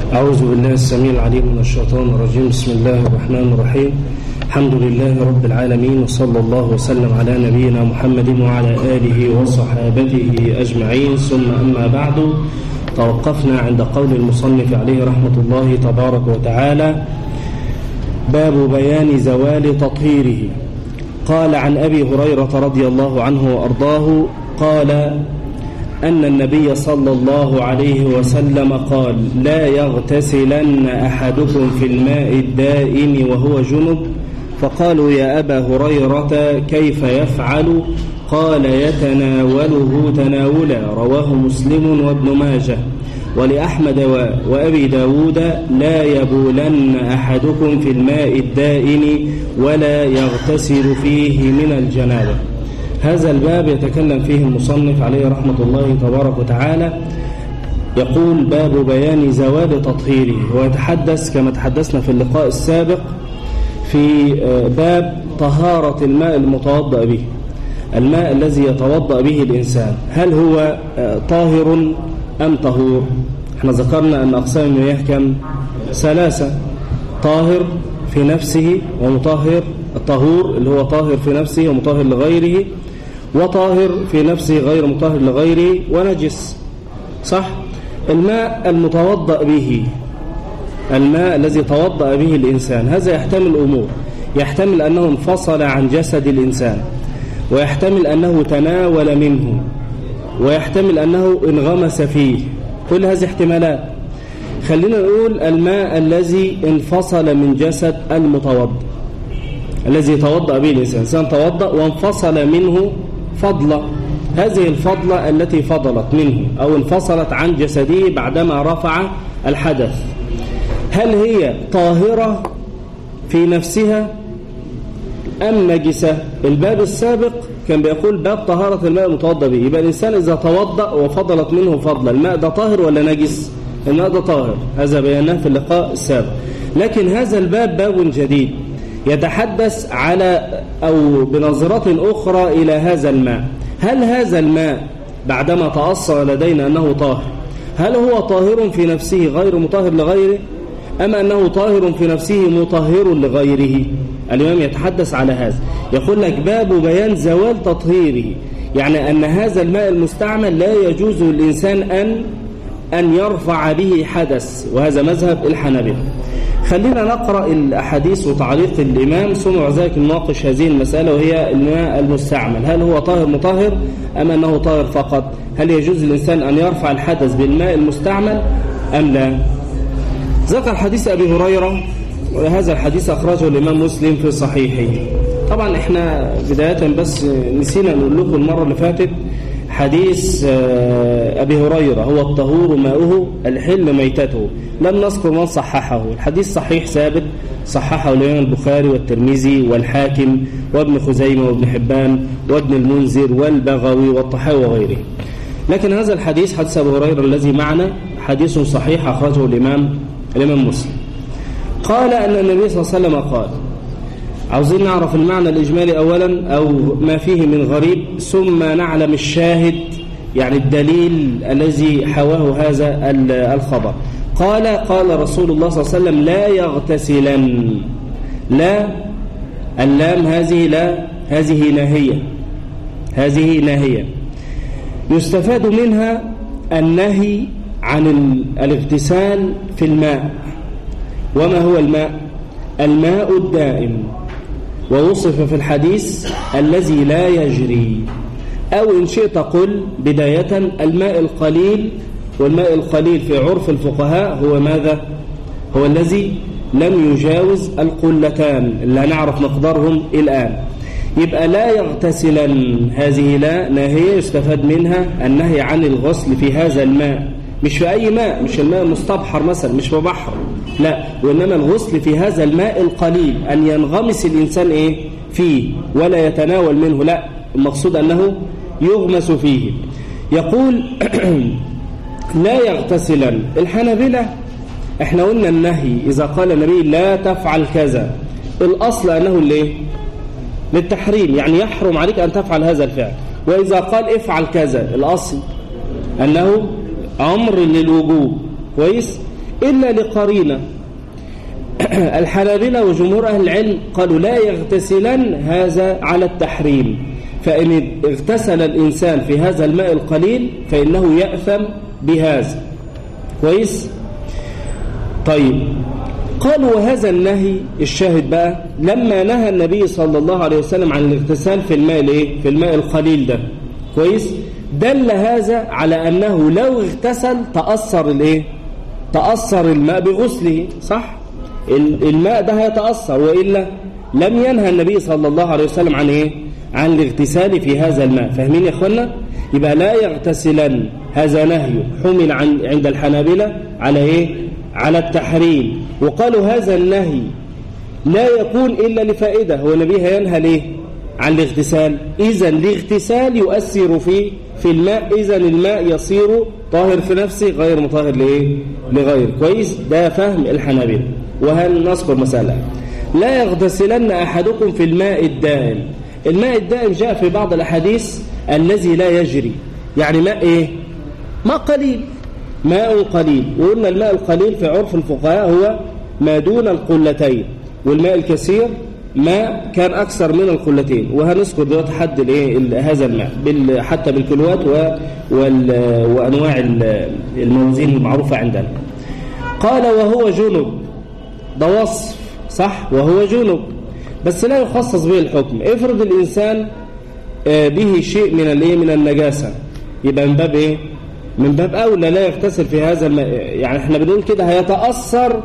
أعوذ بالله السميع العليم من الشيطان الرجيم بسم الله الرحمن الرحيم الحمد لله رب العالمين وصلى الله وسلم على نبينا محمد وعلى آله وصحابته أجمعين ثم أما بعد توقفنا عند قول المصنف عليه رحمة الله تبارك وتعالى باب بيان زوال تطهيره قال عن أبي هريرة رضي الله عنه وأرضاه قال أن النبي صلى الله عليه وسلم قال لا يغتسلن أحدكم في الماء الدائم وهو جنب فقالوا يا أبا هريرة كيف يفعل قال يتناوله تناولا رواه مسلم وابن ماجه ولأحمد وأبي داود لا يبولن أحدكم في الماء الدائم ولا يغتسل فيه من الجنابة هذا الباب يتكلم فيه المصنف عليه رحمة الله تبارك وتعالى يقول باب بيان زوال تطهيره ويتحدث كما تحدثنا في اللقاء السابق في باب طهارة الماء المتوضأ به الماء الذي يتوضأ به الإنسان هل هو طاهر أم طهور احنا ذكرنا أن أقسام المياه كم ثلاثة طاهر في نفسه ومطهر الطهور اللي هو طاهر في نفسه ومطهر لغيره وطاهر في نفسه غير مطهر لغيره ونجس صح الماء المتوضأ به الماء الذي توضأ به الإنسان هذا يحتمل أمور يحتمل أنه انفصل عن جسد الإنسان ويحتمل أنه تناول منه ويحتمل أنه انغمس فيه كل هذه احتمالات خلينا نقول الماء الذي انفصل من جسد المتوضأ الذي توضأ به الإنسان الإنسان توضأ وانفصل منه فضلة هذه الفضلة التي فضلت منه أو انفصلت عن جسده بعدما رفع الحدث هل هي طاهرة في نفسها أم نجسة الباب السابق كان بيقول باب طهارة الماء المتوضأ به يبقى الإنسان إذا توضأ وفضلت منه فضلة الماء ده طاهر ولا نجس الماء ده طاهر هذا بيناه في اللقاء السابق لكن هذا الباب باب جديد يتحدث على أو بنظرة أخرى إلى هذا الماء هل هذا الماء بعدما تأصل لدينا أنه طاهر هل هو طاهر في نفسه غير مطهر لغيره أم أنه طاهر في نفسه مطهر لغيره الإمام يتحدث على هذا يقول لك باب بيان زوال تطهيره يعني أن هذا الماء المستعمل لا يجوز للإنسان أن أن يرفع به حدث وهذا مذهب الحنابلة خلينا نقرأ الأحاديث وتعليق الإمام ثم بعد ذلك نناقش هذه المسألة وهي الماء المستعمل هل هو طاهر مطهر أم أنه طاهر فقط هل يجوز للإنسان أن يرفع الحدث بالماء المستعمل أم لا ذكر حديث أبي هريرة وهذا الحديث أخرجه الإمام مسلم في صحيحه طبعا احنا بداية بس نسينا نقول لكم المرة اللي فاتت حديث أبي هريرة هو الطهور ماؤه الحل ميتته لم نذكر من صححه الحديث صحيح ثابت صححه الإمام البخاري والترمذي والحاكم وابن خزيمة وابن حبان وابن المنذر والبغوي والطحاوي وغيره لكن هذا الحديث حديث أبي هريرة الذي معنا حديث صحيح أخرجه الإمام الإمام مسلم قال أن النبي صلى الله عليه وسلم قال عاوزين نعرف المعنى الإجمالي أولا أو ما فيه من غريب ثم نعلم الشاهد يعني الدليل الذي حواه هذا الخبر قال قال رسول الله صلى الله عليه وسلم لا يغتسلن لا اللام هذه لا هذه ناهية هذه ناهية يستفاد منها النهي عن الاغتسال في الماء وما هو الماء الماء الدائم ووصف في الحديث الذي لا يجري أو إن شئت قل بداية الماء القليل والماء القليل في عرف الفقهاء هو ماذا هو الذي لم يجاوز القلتان اللي هنعرف مقدارهم الآن يبقى لا يغتسلن هذه لا ناهية يستفاد منها النهي عن الغسل في هذا الماء مش في أي ماء مش الماء المستبحر مثلا مش في بحر لا وإنما الغسل في هذا الماء القليل أن ينغمس الإنسان إيه فيه ولا يتناول منه لا المقصود أنه يغمس فيه يقول لا يغتسلا الحنابلة احنا قلنا النهي إذا قال النبي لا تفعل كذا الأصل أنه ليه للتحريم يعني يحرم عليك أن تفعل هذا الفعل وإذا قال افعل كذا الأصل أنه أمر للوجوب كويس إلا لقرينة الحنابلة وجمهور أهل العلم قالوا لا يغتسلن هذا على التحريم فإن اغتسل الإنسان في هذا الماء القليل فإنه يأثم بهذا كويس طيب قالوا وهذا النهي الشاهد بقى لما نهى النبي صلى الله عليه وسلم عن الاغتسال في الماء الايه في الماء القليل ده كويس دل هذا على أنه لو اغتسل تأثر الايه تأثر الماء بغسله صح الماء ده هيتأثر وإلا لم ينهى النبي صلى الله عليه وسلم عن ايه عن الاغتسال في هذا الماء فاهمين يا اخوانا يبقى لا يغتسلن هذا نهي حمل عن عند الحنابلة على ايه على التحريم وقالوا هذا النهي لا يكون إلا لفائدة هو النبي هينهى ليه عن الاغتسال إذا الاغتسال يؤثر في في الماء إذا الماء يصير طاهر في نفسه غير مطهر لإيه لغير كويس ده فهم الحنابلة وهل نذكر مسألة لا يغتسلن أحدكم في الماء الدائم الماء الدائم جاء في بعض الأحاديث الذي لا يجري يعني ماء إيه ماء قليل ماء قليل وقلنا الماء القليل في عرف الفقهاء هو ما دون القلتين والماء الكثير ماء كان أكثر من القلتين وهنذكر دلوقتي حد الايه هذا الماء بال حتى بالكيلوات وأنواع الموازين المعروفة عندنا قال وهو جنب ده وصف صح وهو جنب بس لا يخصص به الحكم افرض الإنسان به شيء من الايه من النجاسة يبقى من باب ايه من باب أولى لا يغتسل في هذا الماء يعني احنا بنقول كده هيتأثر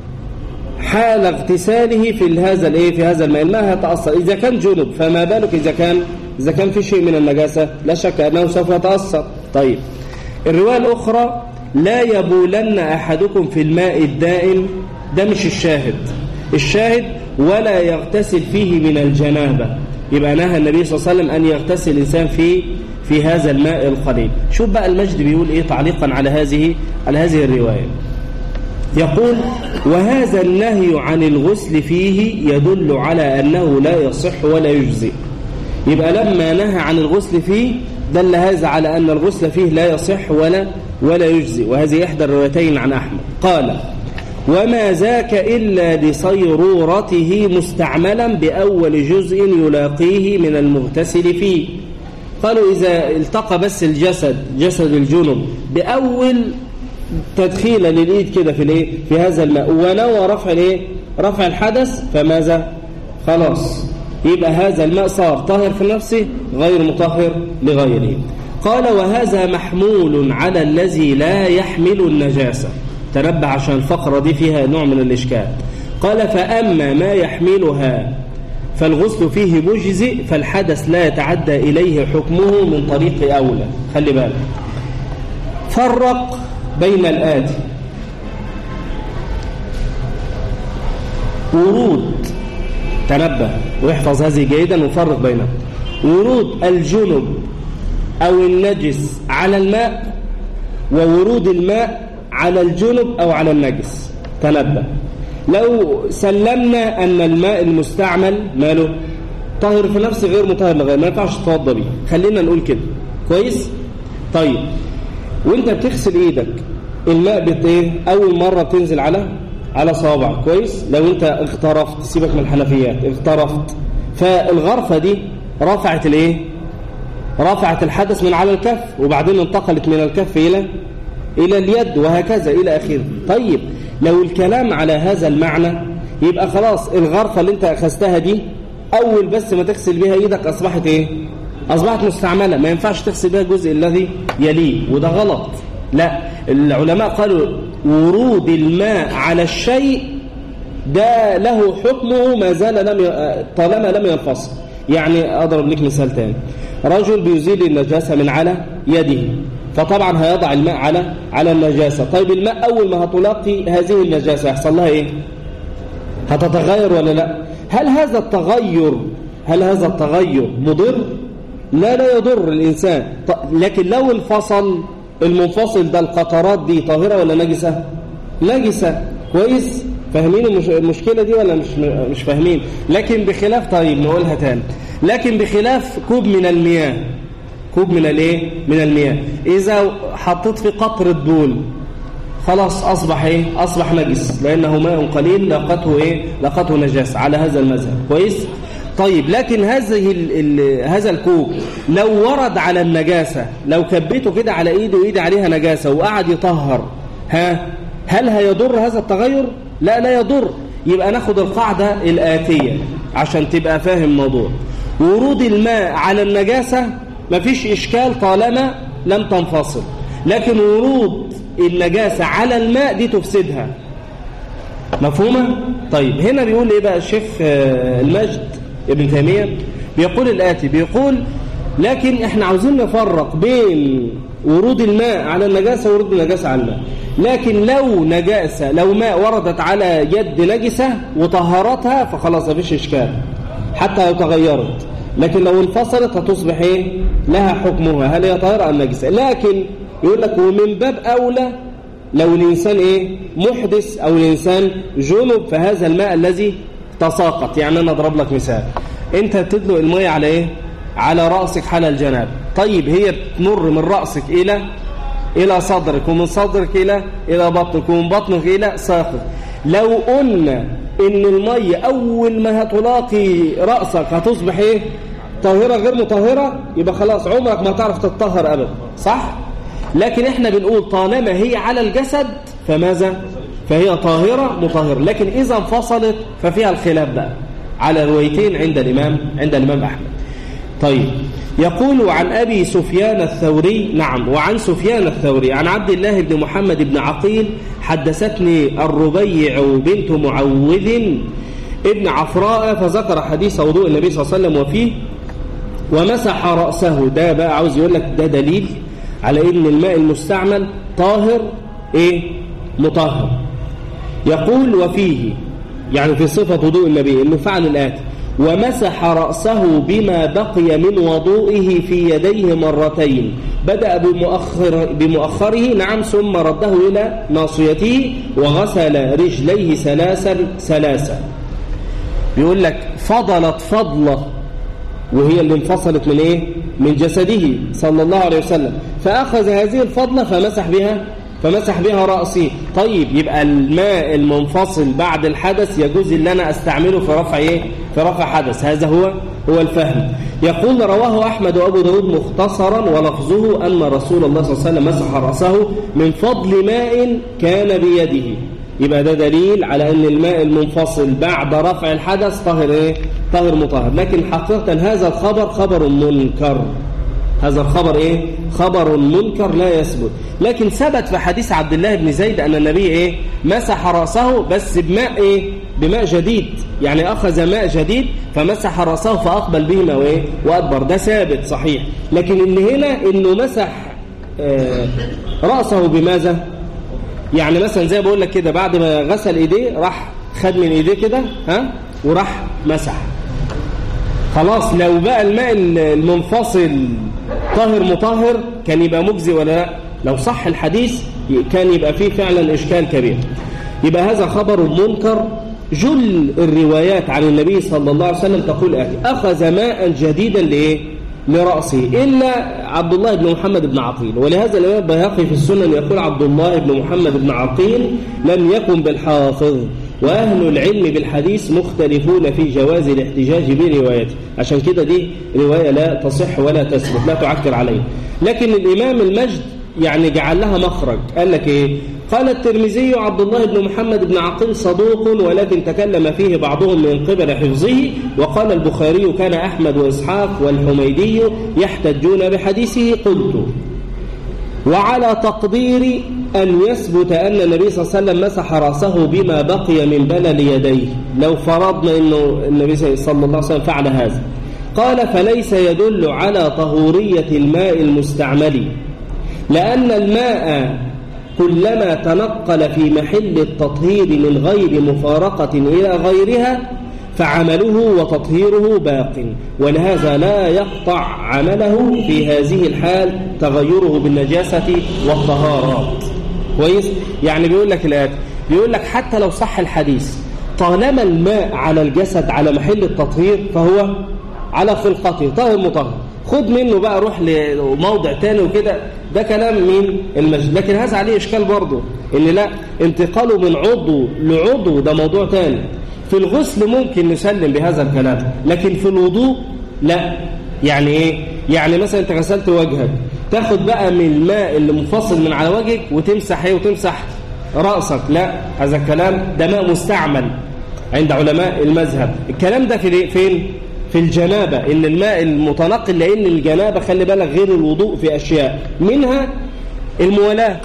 حال اغتساله في هذا الايه في هذا الماء الماء هيتأثر إذا كان جنب فما بالك إذا كان إذا كان في شيء من النجاسة لا شك أنه سوف يتأثر طيب الرواية الأخرى لا يبولن أحدكم في الماء الدائم ده مش الشاهد الشاهد ولا يغتسل فيه من الجنابة يبقى نهى النبي صلى الله عليه وسلم أن يغتسل الإنسان في في هذا الماء القليل شوف بقى المجد بيقول إيه تعليقا على هذه على هذه الرواية يقول وهذا النهي عن الغسل فيه يدل على أنه لا يصح ولا يجزئ يبقى لما نهى عن الغسل فيه دل هذا على أن الغسل فيه لا يصح ولا ولا يجزئ وهذه إحدى الروايتين عن أحمد قال وما ذاك إلا لصيرورته مستعملا بأول جزء يلاقيه من المغتسل فيه قالوا إذا التقى بس الجسد جسد الجنب بأول تدخيلا للإيد كده في الايه في هذا الماء ونوى رفع الايه رفع الحدث فماذا خلاص يبقى هذا الماء صار طاهر في نفسه غير مطهر لغيره قال وهذا محمول على الذي لا يحمل النجاسة تنبه عشان الفقرة دي فيها نوع من الإشكال قال فأما ما يحملها فالغسل فيه مجزئ فالحدث لا يتعدى إليه حكمه من طريق أولى خلي بالك فرق بين الآتي ورود تنبه واحفظ هذه جيدا وفرق بينهم ورود الجنب أو النجس على الماء وورود الماء على الجنب أو على النجس تنبه لو سلمنا أن الماء المستعمل ماله طاهر في نفسه غير مطهر لغير ما ينفعش تتوضى بيه خلينا نقول كده كويس طيب وانت بتغسل ايدك الماء بت ايه اول مره بتنزل على على صوابعك كويس لو انت اغترفت سيبك من الحنفيات اغترفت فالغرفه دي رفعت الايه رفعت الحدث من على الكف وبعدين انتقلت من الكف الى الى اليد وهكذا الى اخره طيب لو الكلام على هذا المعنى يبقى خلاص الغرفه اللي انت اخذتها دي اول بس ما تغسل بها ايدك اصبحت ايه أصبحت مستعملة ما ينفعش تغسل بها الجزء الذي يليه وده غلط لا العلماء قالوا ورود الماء على الشيء ده له حكمه ما زال لم ي... طالما لم ينفصل يعني أضرب لك مثال تاني رجل بيزيل النجاسة من على يده فطبعا هيضع الماء على على النجاسة طيب الماء أول ما هتلاقي هذه النجاسة يحصل لها إيه هتتغير ولا لا هل هذا التغير هل هذا التغير مضر لا لا يضر الإنسان لكن لو انفصل المنفصل ده القطرات دي طاهرة ولا نجسة نجسة كويس فاهمين المشكلة دي ولا مش مش فاهمين لكن بخلاف طيب نقولها تاني لكن بخلاف كوب من المياه كوب من الايه من المياه إذا حطيت في قطرة بول خلاص أصبح إيه أصبح نجس لأنه ماء قليل لقته إيه لقته نجاسة على هذا المذهب كويس طيب لكن هذه ال ال هذا الكوب لو ورد على النجاسة لو كبيته كده على ايده وايدي عليها نجاسة وقعد يطهر ها هل هيضر هذا التغير لا لا يضر يبقى ناخد القاعدة الآتية عشان تبقى فاهم الموضوع ورود الماء على النجاسة مفيش إشكال طالما لم تنفصل لكن ورود النجاسة على الماء دي تفسدها مفهومة؟ طيب هنا بيقول ايه بقى الشيخ المجد ابن تيمية بيقول الآتي بيقول لكن احنا عاوزين نفرق بين ورود الماء على النجاسة وورود النجاسة على الماء لكن لو نجاسة لو ماء وردت على يد نجسة وطهرتها فخلاص مفيش إشكال حتى لو تغيرت لكن لو انفصلت هتصبح ايه لها حكمها هل هي طاهرة أم نجسة لكن يقول لك ومن باب أولى لو الإنسان إيه محدث أو الإنسان جنب فهذا الماء الذي تساقط يعني أنا أضرب لك مثال أنت تدلق المية على إيه على رأسك حال الجناب طيب هي بتمر من رأسك إلى إلى صدرك ومن صدرك إلى إلى بطنك ومن بطنك إلى ساقك لو قلنا إن المية أول ما هتلاقي رأسك هتصبح إيه طاهرة غير مطهرة يبقى خلاص عمرك ما تعرف تتطهر أبدا صح؟ لكن احنا بنقول طالما هي على الجسد فماذا فهي طاهرة مطهرة لكن إذا انفصلت ففيها الخلاف بقى على روايتين عند الإمام عند الإمام أحمد طيب يقول عن أبي سفيان الثوري نعم وعن سفيان الثوري عن عبد الله بن محمد بن عقيل حدثتني الربيع بنت معوذ ابن عفراء فذكر حديث وضوء النبي صلى الله عليه وسلم وفيه ومسح رأسه ده بقى عاوز يقول لك ده دليل على ان الماء المستعمل طاهر ايه مطهر يقول وفيه يعني في صفة وضوء النبي انه فعل الآتي ومسح رأسه بما بقي من وضوئه في يديه مرتين بدأ بمؤخر بمؤخره نعم ثم رده إلى ناصيته وغسل رجليه ثلاثا ثلاثا بيقول لك فضلت فضلة وهي اللي انفصلت من ايه من جسده صلى الله عليه وسلم فأخذ هذه الفضلة فمسح بها فمسح بها رأسي طيب يبقى الماء المنفصل بعد الحدث يجوز اللي أنا أستعمله في رفع إيه؟ في رفع حدث هذا هو هو الفهم يقول رواه أحمد وأبو داود مختصرا ولفظه أن رسول الله صلى الله عليه وسلم مسح رأسه من فضل ماء كان بيده يبقى ده دليل على أن الماء المنفصل بعد رفع الحدث طاهر إيه؟ طاهر مطهر لكن حقيقة هذا الخبر خبر منكر هذا الخبر ايه خبر منكر لا يثبت لكن ثبت في حديث عبد الله بن زيد ان النبي ايه مسح راسه بس بماء ايه بماء جديد يعني اخذ ماء جديد فمسح راسه فاقبل به ما ايه وادبر ده ثابت صحيح لكن اللي هنا انه مسح آه راسه بماذا يعني مثلا زي بقول لك كده بعد ما غسل ايديه راح خد من ايديه كده ها وراح مسح خلاص لو بقى الماء المنفصل طاهر مطهر كان يبقى مجزي ولا لا لو صح الحديث كان يبقى فيه فعلا إشكال كبير يبقى هذا خبر منكر جل الروايات عن النبي صلى الله عليه وسلم تقول آتي أخذ ماء جديدا لإيه لرأسه إلا عبد الله بن محمد بن عقيل ولهذا الإمام البيهقي في السنن يقول عبد الله بن محمد بن عقيل لم يكن بالحافظ وأهل العلم بالحديث مختلفون في جواز الاحتجاج بروايته عشان كده دي رواية لا تصح ولا تثبت لا تعكر عليه لكن الإمام المجد يعني جعل لها مخرج قال لك إيه قال الترمذي عبد الله بن محمد بن عقيل صدوق ولكن تكلم فيه بعضهم من قبل حفظه وقال البخاري كان أحمد وإسحاق والحميدي يحتجون بحديثه قلت وعلى تقدير أن يثبت أن النبي صلى الله عليه وسلم مسح رأسه بما بقي من بلل يديه لو فرضنا أنه النبي صلى الله عليه وسلم فعل هذا قال فليس يدل على طهورية الماء المستعمل لأن الماء كلما تنقل في محل التطهير من غير مفارقة إلى غيرها فعمله وتطهيره باق ولهذا لا يقطع عمله في هذه الحال تغيره بالنجاسة والطهارات كويس يعني بيقول لك الآتي بيقول لك حتى لو صح الحديث طالما الماء على الجسد على محل التطهير فهو على خلقته طاهر مطهر خد منه بقى روح لموضع تاني وكده ده كلام مين المسجد لكن هذا عليه إشكال برضه إن لا انتقاله من عضو لعضو ده موضوع تاني في الغسل ممكن نسلم بهذا الكلام لكن في الوضوء لا يعني ايه يعني مثلا انت غسلت وجهك تاخد بقى من الماء اللي منفصل من على وجهك وتمسح ايه وتمسح رأسك لا هذا الكلام ده ماء مستعمل عند علماء المذهب الكلام ده في فين في الجنابة إن الماء المتنقل لأن الجنابة خلي بالك غير الوضوء في أشياء منها الموالاة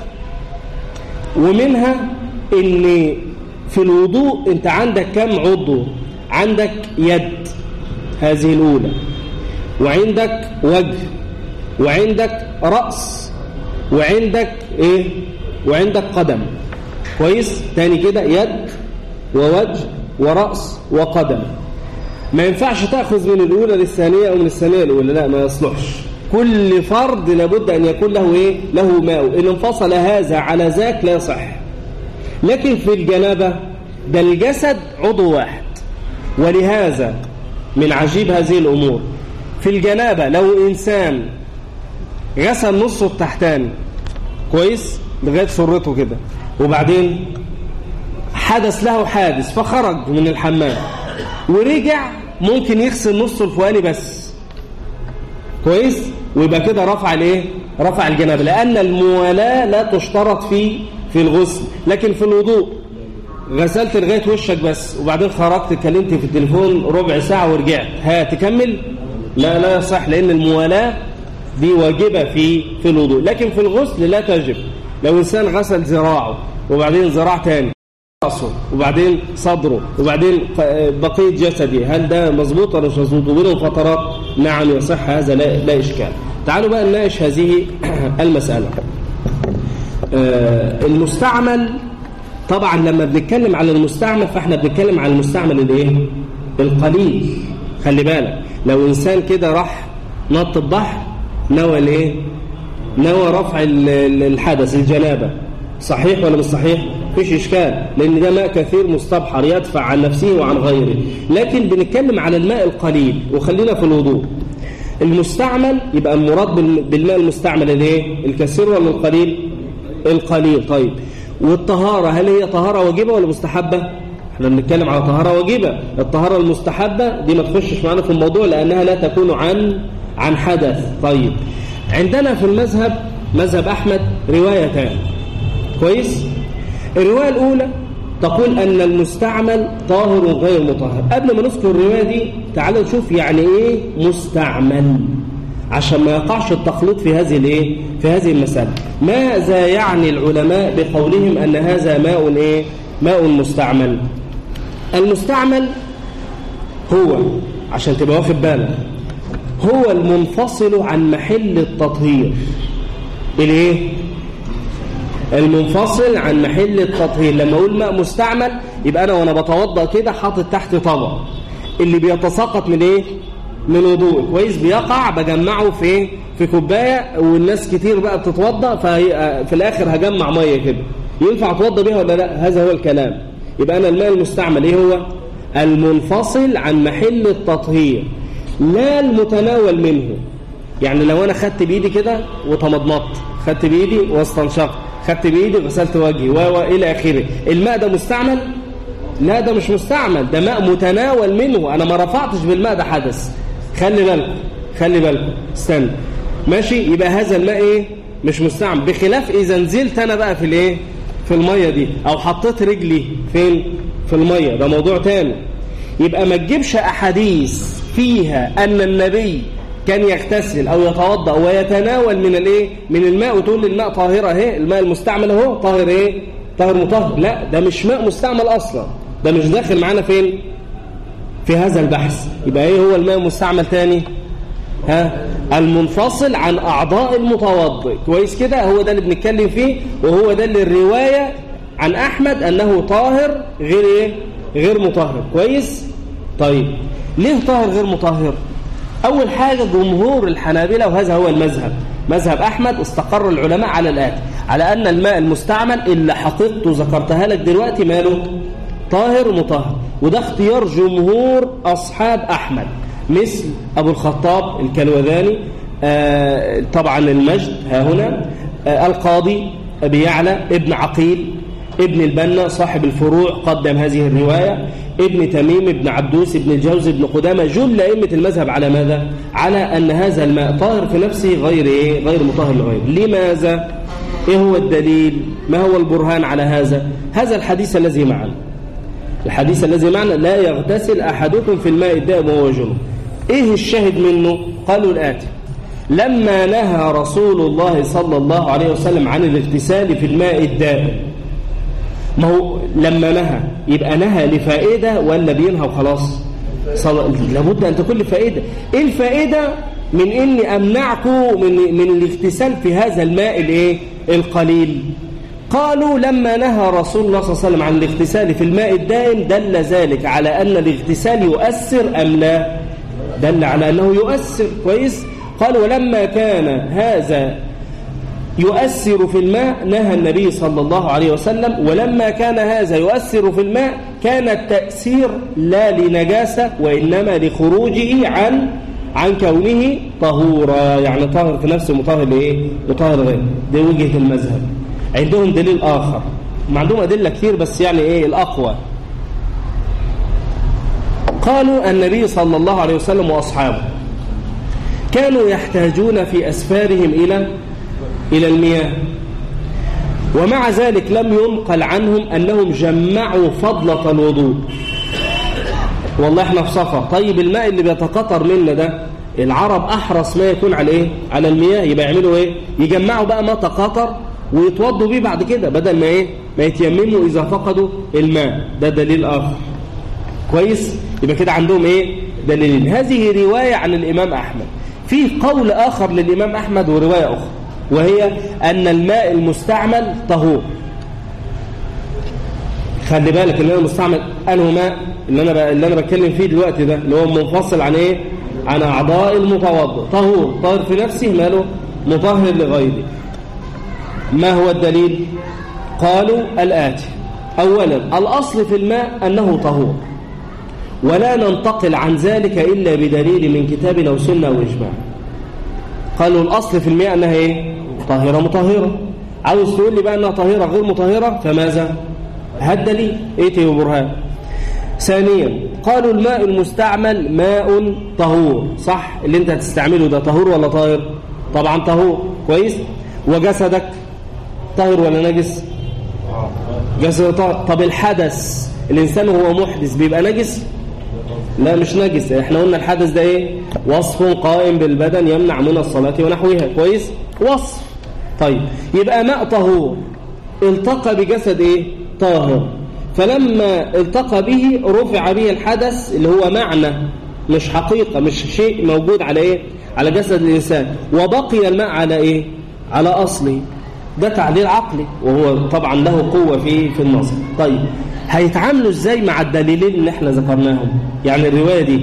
ومنها إن في الوضوء أنت عندك كم عضو عندك يد هذه الأولى وعندك وجه وعندك رأس وعندك إيه وعندك قدم كويس تاني كده يد ووجه ورأس وقدم ما ينفعش تأخذ من الأولى للثانية أو من الثانية الأولى لا ما يصلحش كل فرد لابد أن يكون له إيه له ماء إن انفصل هذا على ذاك لا يصح لكن في الجنابة ده الجسد عضو واحد ولهذا من عجيب هذه الأمور في الجنابة لو إنسان غسل نصه التحتاني كويس لغاية سرته كده وبعدين حدث له حادث فخرج من الحمام ورجع ممكن يغسل نصه الفوقاني بس كويس ويبقى كده رفع الايه رفع الجنابه لان الموالاه لا تشترط في في الغسل لكن في الوضوء غسلت لغايه وشك بس وبعدين خرجت اتكلمت في التليفون ربع ساعه ورجعت ها تكمل لا لا يصح لان الموالاه دي واجبه في في الوضوء لكن في الغسل لا تجب لو انسان غسل ذراعه وبعدين ذراع تاني راسه وبعدين صدره وبعدين بقيه جسدي هل ده مظبوط ولا مش مظبوط وبينهم فترات نعم يصح هذا لا, لا اشكال تعالوا بقى نناقش هذه المساله المستعمل طبعا لما بنتكلم على المستعمل فاحنا بنتكلم على المستعمل الايه القليل خلي بالك لو انسان كده راح نط البحر نوى الايه نوى رفع الحدث الجنابه صحيح ولا مش صحيح فيش إشكال لأن ده ماء كثير مستبحر يدفع عن نفسه وعن غيره لكن بنتكلم على الماء القليل وخلينا في الوضوء المستعمل يبقى المراد بالماء المستعمل الايه الكثير ولا القليل القليل طيب والطهارة هل هي طهارة واجبة ولا مستحبة احنا بنتكلم على طهارة واجبة الطهارة المستحبة دي ما تخشش معانا في الموضوع لأنها لا تكون عن عن حدث طيب عندنا في المذهب مذهب أحمد روايتان كويس الرواية الأولى تقول أن المستعمل طاهر غير مطهر قبل ما نذكر الرواية دي تعالوا نشوف يعني إيه مستعمل عشان ما يقعش التخليط في هذه الايه في هذه المسألة ماذا يعني العلماء بقولهم أن هذا ماء إيه ماء مستعمل المستعمل هو عشان تبقى واخد بالك هو المنفصل عن محل التطهير الايه المنفصل عن محل التطهير لما اقول ماء مستعمل يبقى انا وانا بتوضا كده حاطط تحت طبق اللي بيتساقط من ايه من وضوء كويس بيقع بجمعه في ايه في كوبايه والناس كتير بقى بتتوضا ففي الاخر هجمع ميه كده ينفع اتوضا بيها ولا لا هذا هو الكلام يبقى انا الماء المستعمل ايه هو المنفصل عن محل التطهير لا المتناول منه يعني لو انا خدت بايدي كده وتمضمضت خدت بايدي واستنشقت خدت بايدي وغسلت وجهي و الى اخره الماء ده مستعمل لا ده مش مستعمل ده ماء متناول منه انا ما رفعتش بالماء ده حدث خلي بالكم خلي بالكم استنى ماشي يبقى هذا الماء ايه مش مستعمل بخلاف اذا نزلت انا بقى في الايه في الميه دي او حطيت رجلي فين في الميه ده موضوع تاني يبقى ما تجيبش احاديث فيها ان النبي كان يغتسل او يتوضا ويتناول من الايه من الماء وتقول لي الماء طاهره اهي الماء المستعمل اهو طاهر ايه طاهر مطهر لا ده مش ماء مستعمل اصلا ده مش داخل معانا فين في هذا البحث يبقى ايه هو الماء المستعمل تاني ها المنفصل عن اعضاء المتوضئ كويس كده هو ده اللي بنتكلم فيه وهو ده اللي الروايه عن احمد انه طاهر غير ايه غير مطهر كويس طيب ليه طاهر غير مطهر أول حاجة جمهور الحنابلة وهذا هو المذهب مذهب أحمد استقر العلماء على الآتي على أن الماء المستعمل اللي حقيقته ذكرتها لك دلوقتي ماله طاهر مطهر وده اختيار جمهور أصحاب أحمد مثل أبو الخطاب الكلوذاني آه طبعا المجد ها هنا آه القاضي أبي يعلى ابن عقيل ابن البنا صاحب الفروع قدم هذه الرواية ابن تميم ابن عبدوس ابن الجوز ابن قدامة جل أئمة المذهب على ماذا؟ على أن هذا الماء طاهر في نفسه غير إيه؟ غير مطهر لغيره لماذا؟ إيه هو الدليل؟ ما هو البرهان على هذا؟ هذا الحديث الذي معنا الحديث الذي معنا لا يغتسل أحدكم في الماء الدائم وهو جنوب إيه الشاهد منه؟ قالوا الآتي لما نهى رسول الله صلى الله عليه وسلم عن الاغتسال في الماء الدائم ما هو لما نهى يبقى نهى لفائدة ولا بينهى وخلاص لابد أن تكون لفائدة إيه الفائدة من إني أمنعكم من, من الاغتسال في هذا الماء الايه القليل قالوا لما نهى رسول الله صلى الله عليه وسلم عن الاغتسال في الماء الدائم دل ذلك على أن الاغتسال يؤثر أم لا دل على أنه يؤثر كويس قال ولما كان هذا يؤثر في الماء نهى النبي صلى الله عليه وسلم ولما كان هذا يؤثر في الماء كان التأثير لا لنجاسة وإنما لخروجه عن عن كونه طهورا يعني طاهر في نفسه مطهر لإيه؟ مطهر غيره دي وجهة المذهب عندهم دليل آخر ما عندهم أدلة كثير بس يعني إيه الأقوى قالوا النبي صلى الله عليه وسلم وأصحابه كانوا يحتاجون في أسفارهم إلى إلى المياه ومع ذلك لم ينقل عنهم أنهم جمعوا فضلة الوضوء والله احنا في سفر طيب الماء اللي بيتقطر منا ده العرب أحرص ما يكون على إيه؟ على المياه يبقى يعملوا إيه؟ يجمعوا بقى ما تقاطر ويتوضوا بيه بعد كده بدل ما إيه؟ ما يتيمموا إذا فقدوا الماء ده دليل آخر كويس؟ يبقى كده عندهم إيه؟ دليلين هذه رواية عن الإمام أحمد في قول آخر للإمام أحمد ورواية أخرى وهي أن الماء المستعمل طهور خلي بالك الماء المستعمل أنه ماء اللي أنا, اللي أنا بتكلم فيه دلوقتي ده اللي هو منفصل عن إيه عن أعضاء المتوضئ طهور طاهر في نفسه ماله مطهر لغيره ما هو الدليل قالوا الآتي أولا الأصل في الماء أنه طهور ولا ننتقل عن ذلك إلا بدليل من كتاب أو سنة أو إجماع قالوا الأصل في الماء أنها إيه؟ طاهرة مطهرة عاوز تقول لي بقى أنها طاهرة غير مطهرة فماذا؟ هد لي إيه وبرهان ثانيا قالوا الماء المستعمل ماء طهور صح اللي انت هتستعمله ده طهور ولا طاهر طبعا طهور كويس وجسدك طاهر ولا نجس جسد طاهر طب الحدث الإنسان وهو محدث بيبقى نجس لا مش نجس احنا قلنا الحدث ده ايه وصف قائم بالبدن يمنع من الصلاة ونحوها كويس وصف طيب يبقى ماء طهور التقى بجسد ايه طاهر فلما التقى به رفع به الحدث اللي هو معنى مش حقيقة مش شيء موجود على ايه على جسد الإنسان وبقي الماء على ايه على أصله ده تعديل عقلي وهو طبعا له قوة في في النظر طيب هيتعاملوا ازاي مع الدليلين اللي احنا ذكرناهم يعني الرواية دي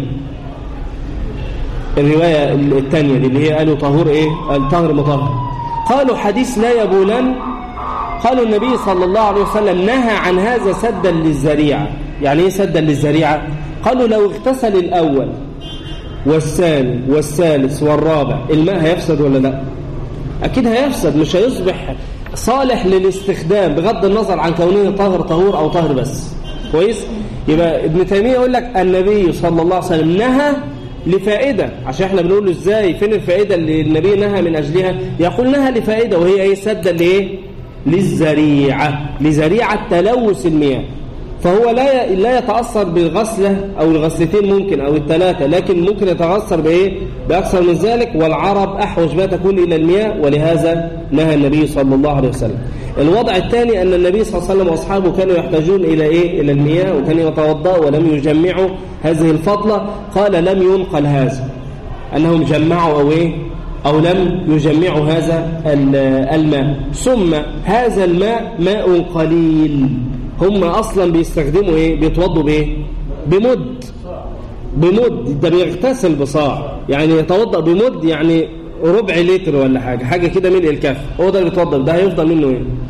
الرواية الثانية اللي هي قالوا طهور ايه الطهر مطهر قالوا حديث لا يبولن قالوا النبي صلى الله عليه وسلم نهى عن هذا سدا للزريعة يعني ايه سدا للزريعة قالوا لو اغتسل الأول والثاني والثالث والرابع الماء هيفسد ولا لا أكيد هيفسد مش هيصبح صالح للاستخدام بغض النظر عن كونه طاهر طهور أو طاهر بس كويس يبقى ابن تيمية يقول لك النبي صلى الله عليه وسلم نهى لفائدة عشان احنا بنقول له ازاي فين الفائدة اللي النبي نهى من أجلها يقول نهى لفائدة وهي ايه سدا لايه للزريعة لزريعة تلوث المياه فهو لا لا يتأثر بالغسلة أو الغسلتين ممكن أو الثلاثة لكن ممكن يتأثر بإيه بأكثر من ذلك والعرب أحوج ما تكون إلى المياه ولهذا نهى النبي صلى الله عليه وسلم الوضع الثاني أن النبي صلى الله عليه وسلم وأصحابه كانوا يحتاجون إلى إيه إلى المياه وكانوا يتوضأوا ولم يجمعوا هذه الفضلة قال لم ينقل هذا أنهم جمعوا أو إيه أو لم يجمعوا هذا الماء ثم هذا الماء ماء قليل هم أصلا بيستخدموا إيه بيتوضوا بإيه بمد بمد ده بيغتسل بصاع يعني يتوضأ بمد يعني ربع لتر ولا حاجة حاجة كده ملء الكف هو ده اللي بيتوضأ ده هيفضل منه إيه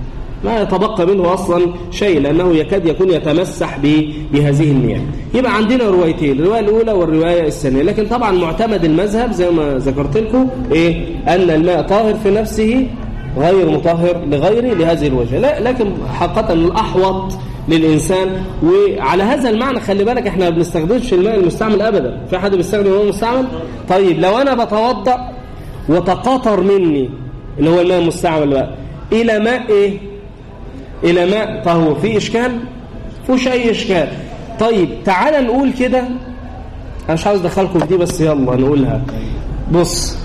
ما يتبقى منه أصلا شيء لأنه يكاد يكون يتمسح بهذه المياه يبقى عندنا روايتين الرواية الأولى والرواية الثانية لكن طبعا معتمد المذهب زي ما ذكرت لكم إيه أن الماء طاهر في نفسه غير مطهر لغيره لهذه الوجه لا لكن حقيقة الأحوط للإنسان وعلى هذا المعنى خلي بالك احنا ما بنستخدمش الماء المستعمل أبدا في حد بيستخدم الماء المستعمل طيب لو أنا بتوضأ وتقاطر مني اللي هو الماء المستعمل بقى إلى ماء إيه إلى ماء طهور في إشكال فيهوش أي إشكال طيب تعال نقول كده أنا مش عاوز أدخلكم في دي بس يلا نقولها بص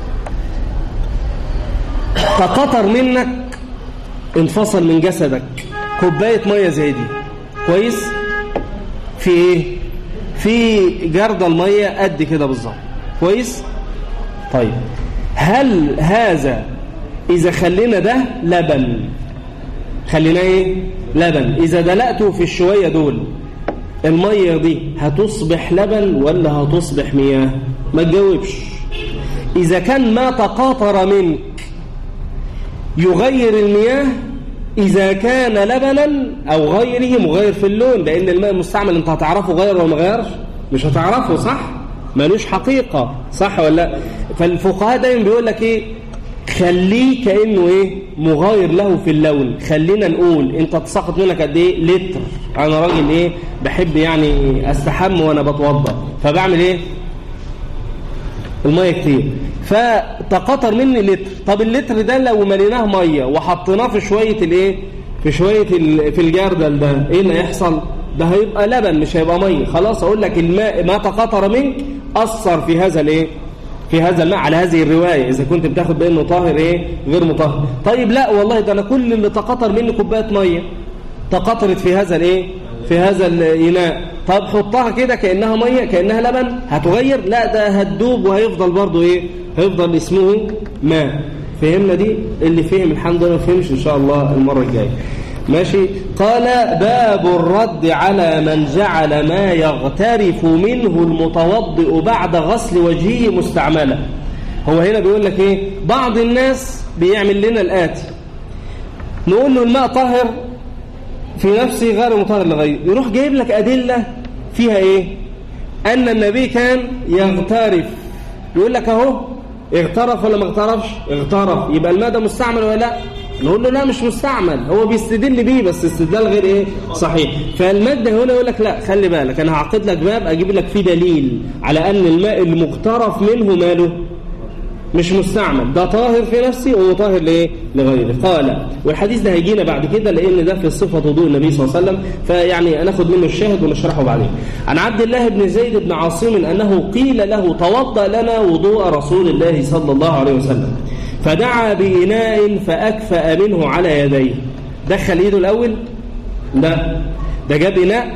تقطر منك انفصل من جسدك كوباية مية زي دي كويس في ايه في جرد المية قد كده بالظبط كويس طيب هل هذا إذا خلينا ده لبن خلينا ايه لبن إذا دلقته في الشوية دول المية دي هتصبح لبن ولا هتصبح مياه ما تجاوبش إذا كان ما تقاطر منك يغير المياه إذا كان لبنا أو غيره مغير في اللون لأن الماء المستعمل أنت هتعرفه غير ولا ما غيرش مش هتعرفه صح ملوش حقيقة صح ولا لا فالفقهاء دايما بيقول لك إيه خليه كأنه إيه مغاير له في اللون خلينا نقول أنت تسقط منك قد إيه لتر أنا راجل إيه بحب يعني أستحم وأنا بتوضى فبعمل إيه المية كتير فتقطر مني لتر طب اللتر ده لو مليناه مية وحطيناه في شوية الايه في شوية في الجردل ده ايه اللي هيحصل ده هيبقى لبن مش هيبقى مية خلاص اقول لك الماء ما تقطر منك اثر في هذا الايه في هذا الماء على هذه الرواية إذا كنت بتاخد بأنه طاهر إيه غير مطهر طيب لا والله ده أنا كل اللي تقطر مني كوباية مية تقطرت في هذا الإيه في هذا الإناء طب حطها كده كأنها مية كأنها لبن هتغير لا ده هتدوب وهيفضل برضو إيه هيفضل اسمه ماء فهمنا دي اللي فهم الحمد لله ما فهمش إن شاء الله المرة الجاية ماشي قال باب الرد على من جعل ما يغترف منه المتوضئ بعد غسل وجهه مستعملا هو هنا بيقول لك ايه بعض الناس بيعمل لنا الآتي نقول له الماء طاهر في نفسه غير مطهر لغيره يروح جايب لك أدلة فيها ايه أن النبي كان يغترف يقول لك اهو اغترف ولا ما اغترفش اغترف يبقى الماء ده مستعمل ولا لا نقول له لا مش مستعمل هو بيستدل بيه بس استدلال غير ايه صحيح فالمادة هنا يقول لك لا خلي بالك انا هعقد لك باب اجيب لك فيه دليل على ان الماء المقترف منه ماله مش مستعمل ده طاهر في نفسه وطاهر لايه لغيره قال والحديث ده هيجينا بعد كده لان ده في صفه وضوء النبي صلى الله عليه وسلم فيعني هناخد منه الشاهد ونشرحه بعدين عن عبد الله بن زيد بن عاصم انه قيل له توضا لنا وضوء رسول الله صلى الله عليه وسلم فدعا بإناء فأكفأ منه على يديه دخل ايده الأول لا ده جاب إناء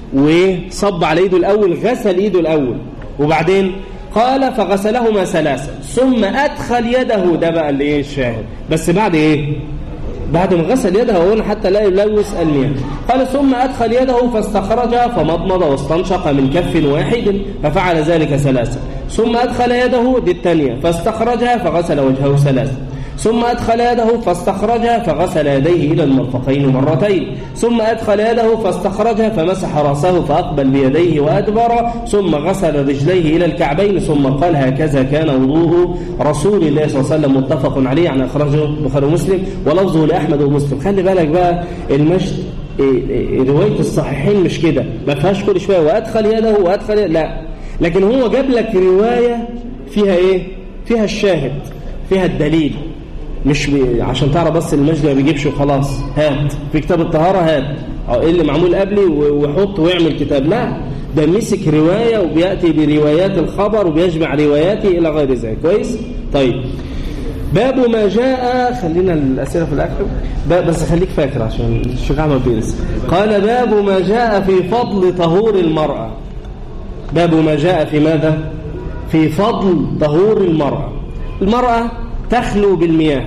وصب على ايده الأول غسل ايده الأول وبعدين قال فغسلهما ثلاثا ثم أدخل يده ده بقى اللي ايه الشاهد بس بعد ايه بعد ما غسل يده هنا حتى لا يلوث المياه قال ثم أدخل يده فاستخرجها فمضمض واستنشق من كف واحد ففعل ذلك ثلاثا ثم أدخل يده دي الثانية فاستخرجها فغسل وجهه ثلاثا ثم أدخل يده فاستخرجها فغسل يديه إلى المرفقين مرتين ثم أدخل يده فاستخرجها فمسح رأسه فأقبل بيديه وأدبر ثم غسل رجليه إلى الكعبين ثم قال هكذا كان وضوء رسول الله صلى الله عليه وسلم متفق عليه عن أخرجه البخاري ومسلم ولفظه لأحمد ومسلم خلي بالك بقى المشي رواية الصحيحين مش كده ما فيهاش كل شوية وأدخل يده وأدخل يده لا لكن هو جاب لك رواية فيها إيه فيها الشاهد فيها الدليل مش بي... عشان تعرف بس المجد ما بيجيبش وخلاص هات في كتاب الطهارة هات أو إيه اللي معمول قبلي وحط ويعمل كتاب لا ده مسك رواية وبيأتي بروايات الخبر وبيجمع رواياته إلى غير ذلك كويس طيب باب ما جاء خلينا الأسئلة في الآخر باب بس خليك فاكر عشان الشيخ أحمد بينسى قال باب ما جاء في فضل طهور المرأة باب ما جاء في ماذا في فضل طهور المرأة المرأة تخلو بالمياه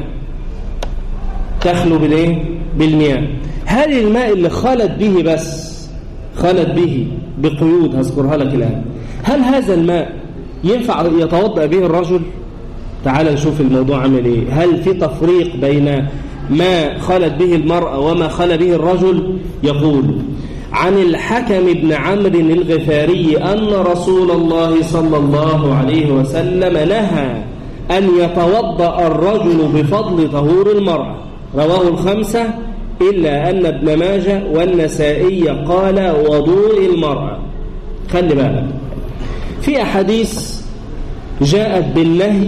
تخلو بالايه بالمياه هل الماء اللي خلت به بس خلت به بقيود هذكرها لك الآن هل هذا الماء ينفع يتوضأ به الرجل تعال نشوف الموضوع عامل ايه هل في تفريق بين ما خلت به المرأة وما خل به الرجل يقول عن الحكم بن عمرو الغفاري أن رسول الله صلى الله عليه وسلم نهى أن يتوضأ الرجل بفضل طهور المرأة رواه الخمسة إلا أن ابن ماجه والنسائي قال وضوء المرأة خلي بالك في أحاديث جاءت بالنهي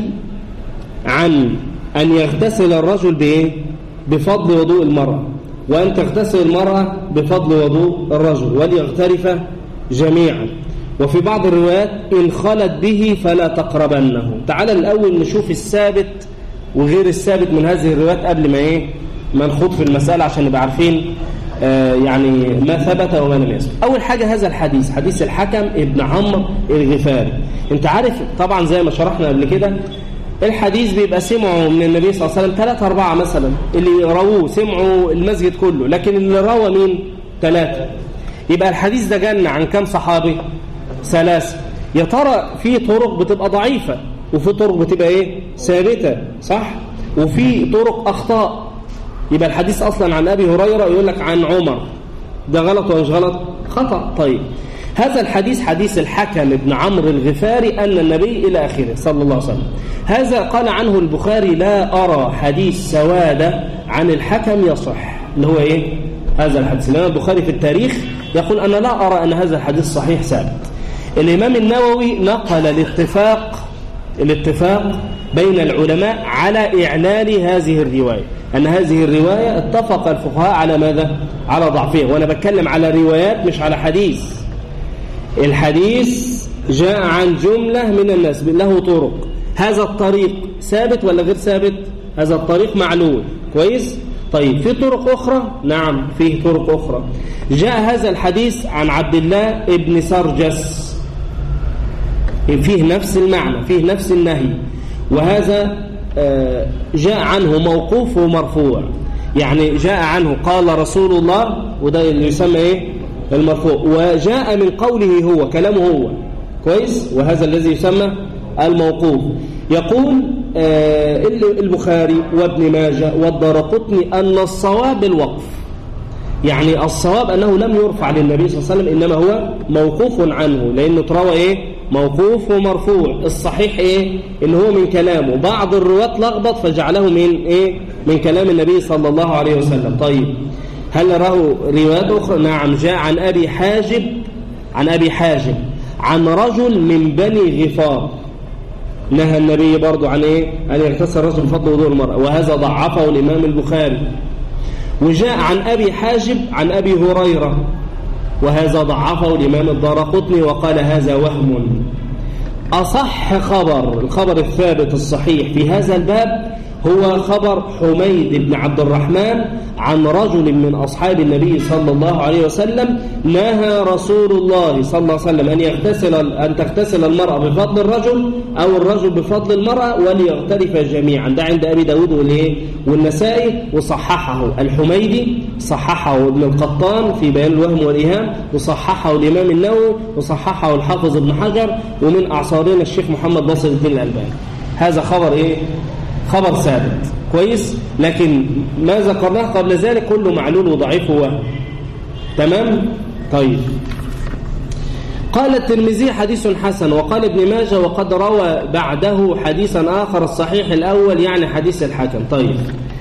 عن أن يغتسل الرجل بإيه؟ بفضل وضوء المرأة وأن تغتسل المرأة بفضل وضوء الرجل وليغترف جميعا وفي بعض الروايات إن خلت به فلا تقربنه تعال الأول نشوف الثابت وغير الثابت من هذه الروايات قبل ما إيه ما نخوض في المسألة عشان نبقى عارفين آه يعني ما ثبت وما لم يثبت أول حاجة هذا الحديث حديث الحكم ابن عمرو الغفاري انت عارف طبعا زي ما شرحنا قبل كده الحديث بيبقى سمعوا من النبي صلى الله عليه وسلم ثلاثة أربعة مثلا اللي رووه سمعوا المسجد كله لكن اللي روى مين ثلاثة يبقى الحديث ده جنة عن كم صحابي ثلاثة يا ترى في طرق بتبقى ضعيفة وفي طرق بتبقى ايه ثابتة صح وفي طرق أخطاء يبقى الحديث أصلا عن أبي هريرة يقول لك عن عمر ده غلط ولا مش غلط خطأ طيب هذا الحديث حديث الحكم ابن عمرو الغفاري أن النبي إلى آخره صلى الله عليه وسلم هذا قال عنه البخاري لا أرى حديث سوادة عن الحكم يصح اللي هو إيه هذا الحديث الإمام البخاري في التاريخ يقول أنا لا أرى أن هذا الحديث صحيح ثابت الإمام النووي نقل الاتفاق الاتفاق بين العلماء على إعلان هذه الرواية أن هذه الرواية اتفق الفقهاء على ماذا؟ على ضعفها وأنا بتكلم على روايات مش على حديث الحديث جاء عن جملة من الناس له طرق هذا الطريق ثابت ولا غير ثابت هذا الطريق معلول كويس طيب في طرق أخرى نعم فيه طرق أخرى جاء هذا الحديث عن عبد الله ابن سرجس فيه نفس المعنى فيه نفس النهي وهذا جاء عنه موقوف ومرفوع يعني جاء عنه قال رسول الله وده اللي يسمى ايه المرفوع وجاء من قوله هو كلامه هو كويس وهذا الذي يسمى الموقوف يقول آه البخاري وابن ماجه والدارقطني أن الصواب الوقف يعني الصواب أنه لم يرفع للنبي صلى الله عليه وسلم إنما هو موقوف عنه لأنه تروى إيه موقوف ومرفوع الصحيح إيه إن هو من كلامه بعض الرواة لخبط فجعله من إيه من كلام النبي صلى الله عليه وسلم طيب هل راه روايات أخرى نعم جاء عن أبي حاجب عن أبي حاجب عن رجل من بني غفار نهى النبي برضو عن إيه أن يغتسل الرجل بفضل وضوء المرأة وهذا ضعفه الإمام البخاري وجاء عن أبي حاجب عن أبي هريرة وهذا ضعفه الإمام الدارقطني وقال هذا وهم أصح خبر الخبر الثابت الصحيح في هذا الباب هو خبر حميد بن عبد الرحمن عن رجل من أصحاب النبي صلى الله عليه وسلم نهى رسول الله صلى الله عليه وسلم أن يغتسل أن تغتسل المرأة بفضل الرجل أو الرجل بفضل المرأة وليغترف جميعا ده عند أبي داود والإيه والنسائي وصححه الحميدي صححه ابن القطان في بيان الوهم والإيهام وصححه الإمام النووي وصححه الحافظ ابن حجر ومن أعصارنا الشيخ محمد ناصر الدين الألباني هذا خبر إيه خبر ثابت كويس لكن ما ذكرناه قبل ذلك كله معلول وضعيف هو تمام طيب قال الترمذي حديث حسن وقال ابن ماجه وقد روى بعده حديثا آخر الصحيح الأول يعني حديث الحكم طيب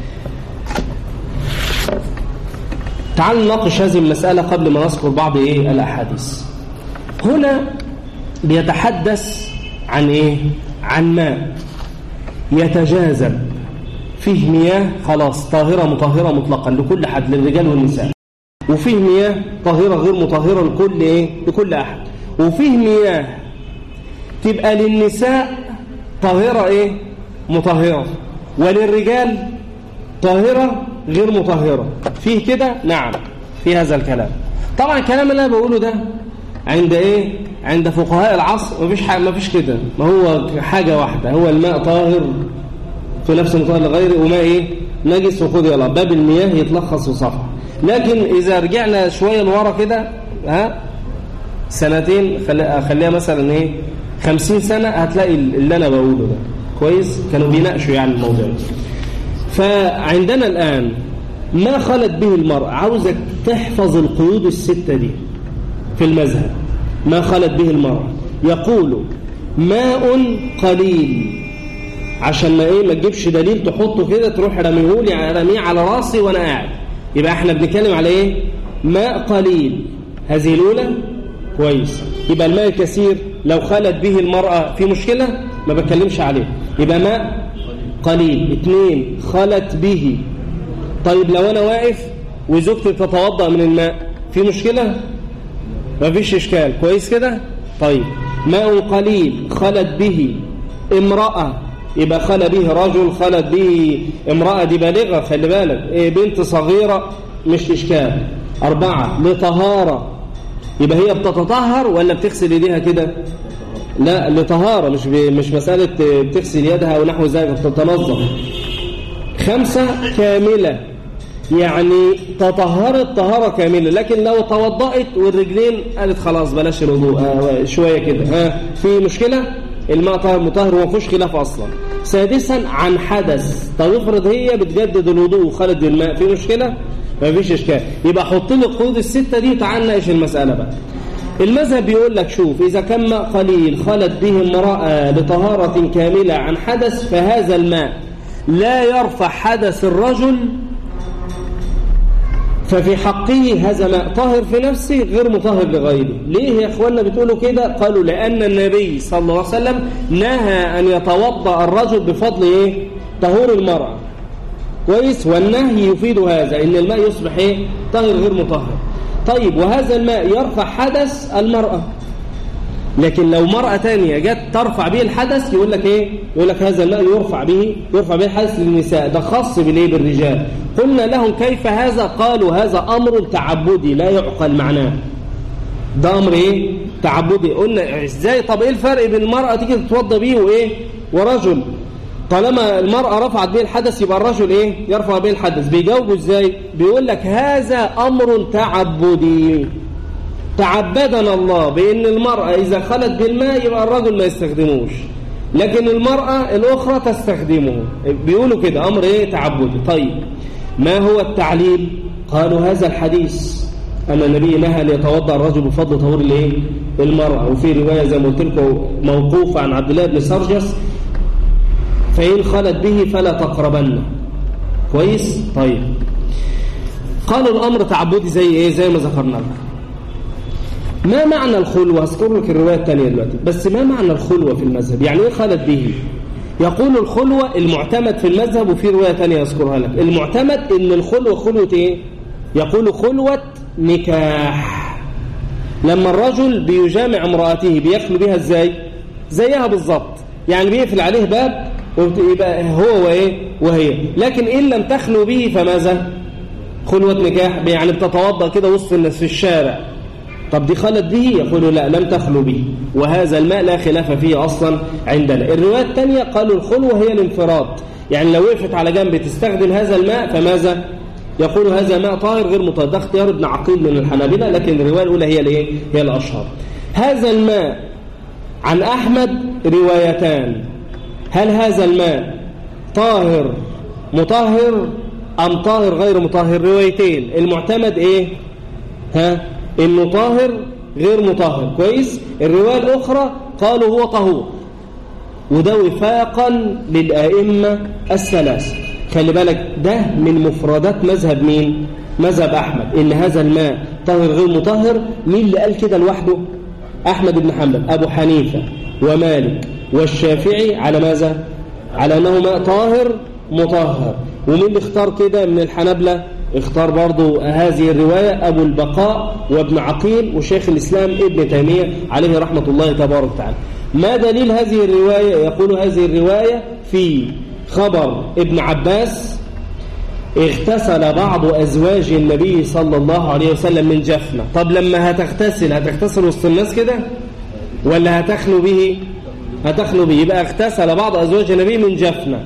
تعال نناقش هذه المسألة قبل ما نذكر بعض إيه الأحاديث هنا بيتحدث عن إيه عن ماء يتجاذب فيه مياه خلاص طاهرة مطهرة مطلقا لكل حد للرجال والنساء وفيه مياه طاهرة غير مطهرة لكل إيه؟ لكل أحد وفيه مياه تبقى للنساء طاهرة إيه؟ مطهرة وللرجال طاهرة غير مطهرة فيه كده؟ نعم في هذا الكلام طبعا الكلام اللي أنا بقوله ده عند إيه؟ عند فقهاء العصر مفيش حاجة مفيش كده ما هو حاجة واحدة هو الماء طاهر في نفس مطهر لغيره وماء إيه؟ نجس وخذ يلا باب المياه يتلخص في صفحة لكن إذا رجعنا شوية لورا كده ها سنتين خليها مثلا إيه خمسين سنة هتلاقي اللي أنا بقوله ده كويس كانوا بيناقشوا يعني الموضوع فعندنا الآن ما خلت به المرأة عاوزك تحفظ القيود الستة دي في المذهب ما خلت به المرأة يقول ماء قليل عشان ما ايه ما تجيبش دليل تحطه كده تروح رميهولي رميه على راسي وانا قاعد يبقى احنا بنتكلم على ايه ماء قليل هذه الاولى كويس يبقى الماء الكثير لو خلت به المرأة في مشكلة ما بتكلمش عليه يبقى ماء قليل اثنين خلت به طيب لو انا واقف وزوجتي تتوضأ من الماء في مشكلة ما فيش اشكال كويس كده طيب ماء قليل خلت به امرأة يبقى خلى به رجل خلت به امرأة دي بالغة خلي بالك إيه بنت صغيرة مش إشكال أربعة لطهارة يبقى هي بتتطهر ولا بتغسل ايديها كده لا لطهارة مش مش مسألة بتغسل يدها أو نحو ذلك بتتنظف خمسة كاملة يعني تطهرت طهارة كاملة لكن لو توضأت والرجلين قالت خلاص بلاش الوضوء آه شوية كده ها في مشكلة الماء طاهر مطهر وما فيهوش خلاف أصلا سادسا عن حدث طب افرض هي بتجدد الوضوء وخلت الماء في مشكلة ما فيش اشكال يبقى حط لي القيود الستة دي وتعال ناقش المسألة بقى المذهب بيقول لك شوف إذا كان ماء قليل خلت به امرأة لطهارة كاملة عن حدث فهذا الماء لا يرفع حدث الرجل ففي حقه هذا ماء طاهر في نفسه غير مطهر لغيره ليه يا اخوانا بتقولوا كده قالوا لأن النبي صلى الله عليه وسلم نهى أن يتوضأ الرجل بفضل ايه طهور المرأة كويس والنهي يفيد هذا ان الماء يصبح ايه طاهر غير مطهر طيب وهذا الماء يرفع حدث المرأة لكن لو مرأة تانية جت ترفع به الحدث يقول لك ايه يقول لك هذا الماء يرفع به يرفع به الحدث للنساء ده خاص بالايه بالرجال قلنا لهم كيف هذا قالوا هذا امر تعبدي لا يعقل معناه ده امر ايه تعبدي قلنا ازاي طب ايه الفرق بين المرأة تيجي تتوضى بيه وايه ورجل طالما المرأة رفعت به الحدث يبقى الرجل ايه يرفع به الحدث بيجاوبوا ازاي بيقول لك هذا امر تعبدي تعبدنا الله بان المرأة اذا خلت بالماء يبقى الرجل ما يستخدموش لكن المرأة الاخرى تستخدمه بيقولوا كده امر ايه تعبدي طيب ما هو التعليل قالوا هذا الحديث أن النبي نهى أن يتوضأ الرجل بفضل طهور الايه المرأة وفي رواية زي ما قلت لكم موقوفة عن عبد الله بن سرجس فإن خلت به فلا تقربن كويس طيب قالوا الأمر تعبدي زي إيه زي ما ذكرنا لك ما معنى الخلوة أذكر لك الرواية الثانية دلوقتي بس ما معنى الخلوة في المذهب يعني إيه خلت به يقول الخلوة المعتمد في المذهب وفي رواية ثانية أذكرها لك المعتمد إن الخلوة خلوة إيه يقول خلوة نكاح لما الرجل بيجامع امرأته بيخلو بها إزاي زيها بالظبط يعني بيقفل عليه باب ويبقى هو وايه وهي لكن ان لم تخلو به فماذا خلوة نكاح يعني بتتوضا كده وسط الناس في الشارع طب دي خلت به يقول لا لم تخلو به وهذا الماء لا خلاف فيه اصلا عندنا الروايه الثانيه قالوا الخلوه هي الانفراد يعني لو وقفت على جنب تستخدم هذا الماء فماذا يقول هذا ماء طاهر غير مطهر ده اختيار ابن عقيل من الحنابلة لكن الروايه الاولى هي الايه هي الاشهر هذا الماء عن احمد روايتان هل هذا الماء طاهر مطهر أم طاهر غير مطهر روايتين المعتمد إيه ها إنه طاهر غير مطهر كويس الرواية الأخرى قالوا هو طهور وده وفاقا للآئمة الثلاثة خلي بالك ده من مفردات مذهب مين مذهب أحمد إن هذا الماء طاهر غير مطهر مين اللي قال كده لوحده أحمد بن حنبل أبو حنيفة ومالك والشافعي على ماذا على أنه ماء طاهر مطهر ومين اللي اختار كده من الحنبلة اختار برضو هذه الرواية أبو البقاء وابن عقيل وشيخ الإسلام ابن تيمية عليه رحمة الله تبارك وتعالى ما دليل هذه الرواية يقول هذه الرواية في خبر ابن عباس اغتسل بعض أزواج النبي صلى الله عليه وسلم من جفنة طب لما هتغتسل هتغتسل وسط الناس كده ولا هتخلو به هتخلو به يبقى اغتسل بعض أزواج النبي من جفنة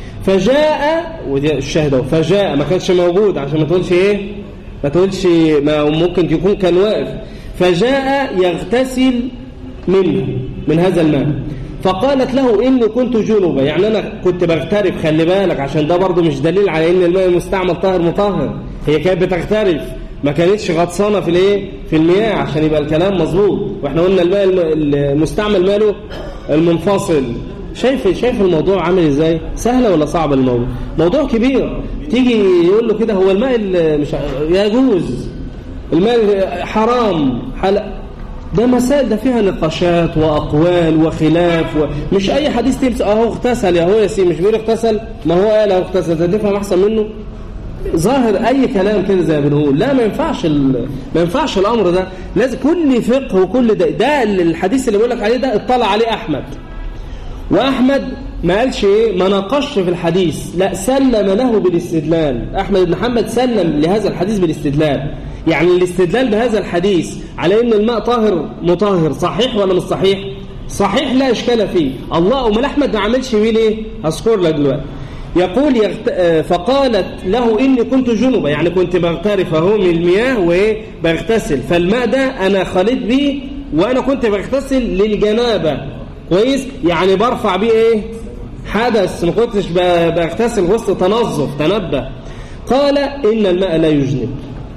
فجاء ودي الشهد فجاء ما كانش موجود عشان ما تقولش ايه ما تقولش ما ممكن يكون كان واقف فجاء يغتسل منه من هذا الماء فقالت له إني كنت جنبا يعني أنا كنت بغترف خلي بالك عشان ده برضه مش دليل على إن الماء المستعمل طاهر مطهر هي كانت بتغترف ما كانتش غطسانة في الايه في المياه عشان يبقى الكلام مظبوط واحنا قلنا الماء المستعمل ماله المنفصل شايف شايف الموضوع عامل ازاي سهلة ولا صعبة الموضوع موضوع كبير تيجي يقول له كده هو الماء مش يجوز الماء حرام حل... ده مسائل ده فيها نقاشات واقوال وخلاف و... مش اي حديث تلبس اهو اغتسل يا هو يا سي مش بيقول اغتسل ما هو قال اهو اغتسل تفهم احسن منه ظاهر اي كلام كده زي ما بنقول لا ما ينفعش ال... ما ينفعش الامر ده لازم كل فقه وكل ده ده الحديث اللي بقول لك عليه ده اطلع عليه احمد واحمد ما قالش ايه ما ناقشش في الحديث لا سلم له بالاستدلال احمد بن محمد سلم لهذا الحديث بالاستدلال يعني الاستدلال بهذا الحديث على ان الماء طاهر مطهر صحيح ولا مش صحيح صحيح لا اشكال فيه الله امال احمد ما عملش بيه ليه هذكر لك دلوقتي يقول يغت... فقالت له إني كنت جنبا يعني كنت بغترف اهو من المياه وبغتسل فالماء ده أنا خليت بيه وأنا كنت بغتسل للجنابة كويس يعني برفع بيه إيه حدث ما كنتش بغتسل غسل تنظف تنبه قال إن الماء لا يجنب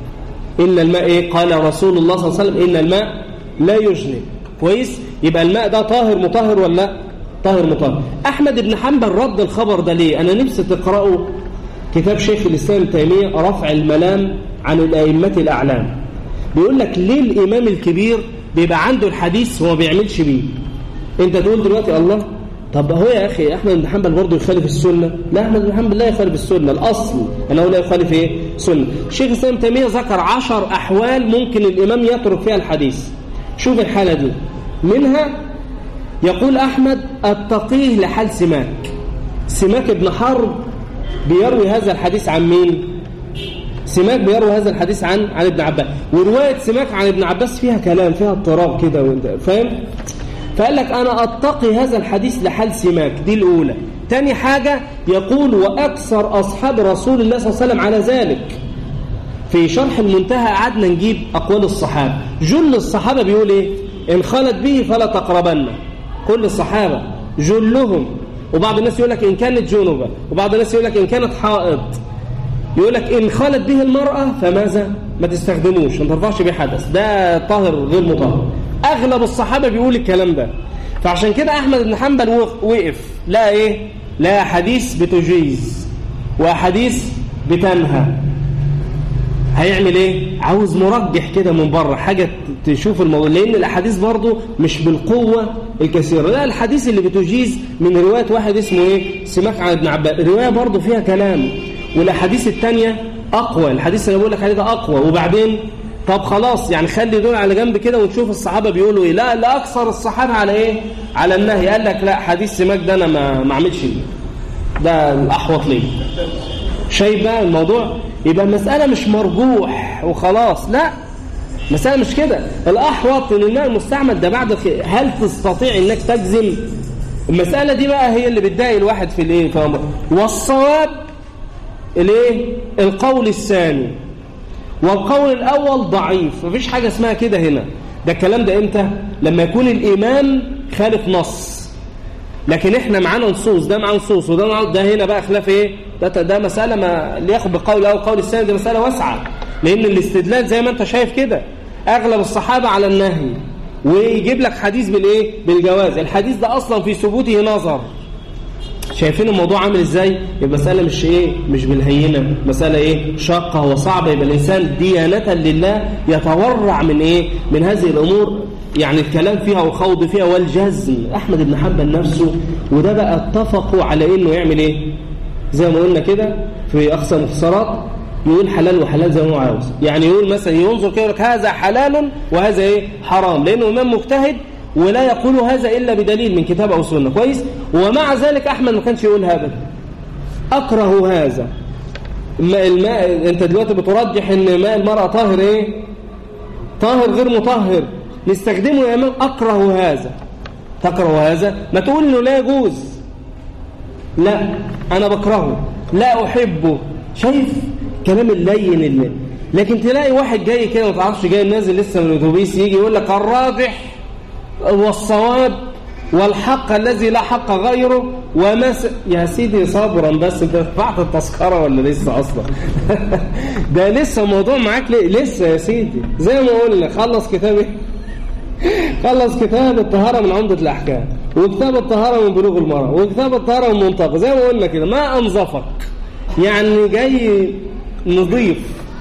إن الماء إيه قال رسول الله صلى الله عليه وسلم إن الماء لا يجنب كويس يبقى الماء ده طاهر مطهر ولا طاهر مطهر أحمد بن حنبل رد الخبر ده ليه أنا نفسي تقرأوا كتاب شيخ الإسلام تيمية رفع الملام عن الأئمة الأعلام بيقول لك ليه الإمام الكبير بيبقى عنده الحديث وما بيعملش بيه أنت تقول دلوقتي الله طب هو يا أخي أحمد بن حنبل برضه يخالف السنة لا أحمد بن حنبل لا يخالف السنة الأصل أنه لا يخالف إيه سنة الشيخ الإسلام تيمية ذكر عشر أحوال ممكن الإمام يترك فيها الحديث شوف الحالة دي منها يقول أحمد التقيه لحال سماك سماك ابن حرب بيروي هذا الحديث عن مين سماك بيروي هذا الحديث عن عن ابن عباس ورواية سماك عن ابن عباس فيها كلام فيها اضطراب كده فاهم فقال لك أنا أتقي هذا الحديث لحال سماك دي الأولى تاني حاجة يقول وأكثر أصحاب رسول الله صلى الله عليه وسلم على ذلك في شرح المنتهى قعدنا نجيب أقوال الصحابة جل الصحابة بيقول إيه إن خلت به فلا تقربن كل الصحابة جلهم وبعض الناس يقول لك إن كانت جنبة وبعض الناس يقول لك إن كانت حائض يقول لك إن خلت به المرأة فماذا ما تستخدموش ما ترفعش به حدث ده طاهر غير مطهر أغلب الصحابة بيقول الكلام ده فعشان كده أحمد بن حنبل وقف لا إيه لا حديث بتجيز وحديث بتنهى هيعمل ايه عاوز مرجح كده من بره حاجة تشوف الموضوع لان الاحاديث برضو مش بالقوة الكثيرة لا الحديث اللي بتجيز من رواية واحد اسمه ايه سماك عن ابن عباس رواية برضو فيها كلام والاحاديث التانية اقوى الحديث اللي بقول لك عليه ده اقوى وبعدين طب خلاص يعني خلي دول على جنب كده ونشوف الصحابة بيقولوا ايه لا لا اكثر الصحابة على ايه على النهي قال لك لا حديث سماك ده انا ما, ما اعملش ده الاحوط ليه شايف بقى الموضوع يبقى المسألة مش مرجوح وخلاص لا مسألة مش كده الأحوط إن الماء المستعمل ده بعد هل تستطيع إنك تجزم المسألة دي بقى هي اللي بتضايق الواحد في الإيه في أمر والصواب الإيه القول الثاني والقول الأول ضعيف مفيش حاجة اسمها كده هنا ده الكلام ده إمتى لما يكون الإمام خالف نص لكن احنا معانا نصوص ده معاه نصوص وده معاه ده هنا بقى خلاف ايه ده ده مساله ما اللي ياخد بالقول او القول الثاني دي مساله واسعه لان الاستدلال زي ما انت شايف كده اغلب الصحابه على النهي ويجيب لك حديث بالايه بالجواز الحديث ده اصلا في ثبوته نظر شايفين الموضوع عامل ازاي المساله مش ايه مش بالهينه مساله ايه شاقه وصعبه يبقى الانسان ديانه لله يتورع من ايه من هذه الامور يعني الكلام فيها وخوض فيها والجزم أحمد بن حنبل نفسه وده بقى اتفقوا على إنه يعمل إيه زي ما قلنا كده في أقصى مختصرات يقول حلال وحلال زي ما هو عاوز يعني يقول مثلا ينظر كده يقول هذا حلال وهذا إيه حرام لأنه إمام مجتهد ولا يقول هذا إلا بدليل من كتاب أو سنة كويس ومع ذلك أحمد ما كانش يقول هذا أكره هذا الماء, الماء أنت دلوقتي بترجح إن ماء المرأة طاهر إيه طاهر غير مطهر نستخدمه يا إمام أكره هذا تكره هذا ما تقول إنه لا يجوز لا أنا بكرهه لا أحبه شايف كلام اللين اللي لكن تلاقي واحد جاي كده ما تعرفش جاي نازل لسه من الاتوبيس يجي يقول لك الراجح والصواب والحق الذي لا حق غيره ومس يا سيدي صبرا بس انت دفعت التذكره ولا لسه اصلا ده لسه موضوع معاك لسه يا سيدي زي ما قلنا خلص كتاب ايه خلص كتاب الطهارة من عمدة الأحكام وكتاب الطهارة من بلوغ المرأة وكتاب الطهارة من منطقة زي ما قلنا كده ما أنظفك يعني جاي نظيف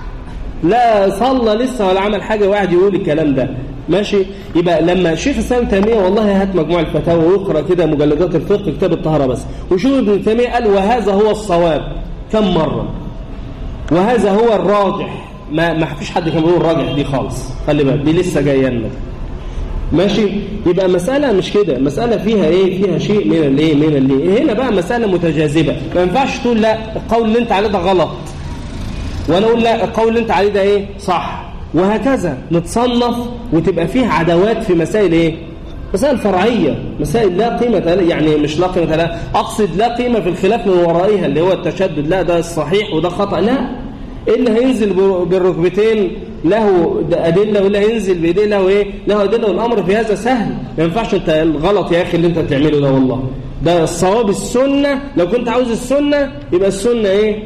لا صلى لسه ولا عمل حاجة واحد يقول الكلام ده ماشي يبقى لما الشيخ الإسلام تيمية والله هات مجموع الفتاوى ويقرأ كده مجلدات الفقه كتاب الطهارة بس وشوف ابن تيمية قال وهذا هو الصواب كم مرة وهذا هو الراجح ما ما فيش حد كان بيقول الراجح دي خالص خلي بالك دي لسه جايه لنا ماشي يبقى مسألة مش كده مسألة فيها ايه فيها شيء من الايه من الايه هنا بقى مسألة متجاذبة ما ينفعش تقول لا القول اللي انت عليه ده غلط وانا اقول لا القول اللي انت عليه ده ايه صح وهكذا نتصنف وتبقى فيه عداوات في مسائل ايه مسائل فرعية مسائل لا قيمة يعني مش لا قيمة لا أقصد لا قيمة في الخلاف من ورائها اللي هو التشدد لا ده الصحيح وده خطأ لا اللي هينزل بالركبتين له أدلة واللي هينزل بإيديه له إيه له أدلة والأمر في هذا سهل ما ينفعش أنت الغلط يا أخي اللي أنت بتعمله ده والله ده الصواب السنة لو كنت عاوز السنة يبقى السنة إيه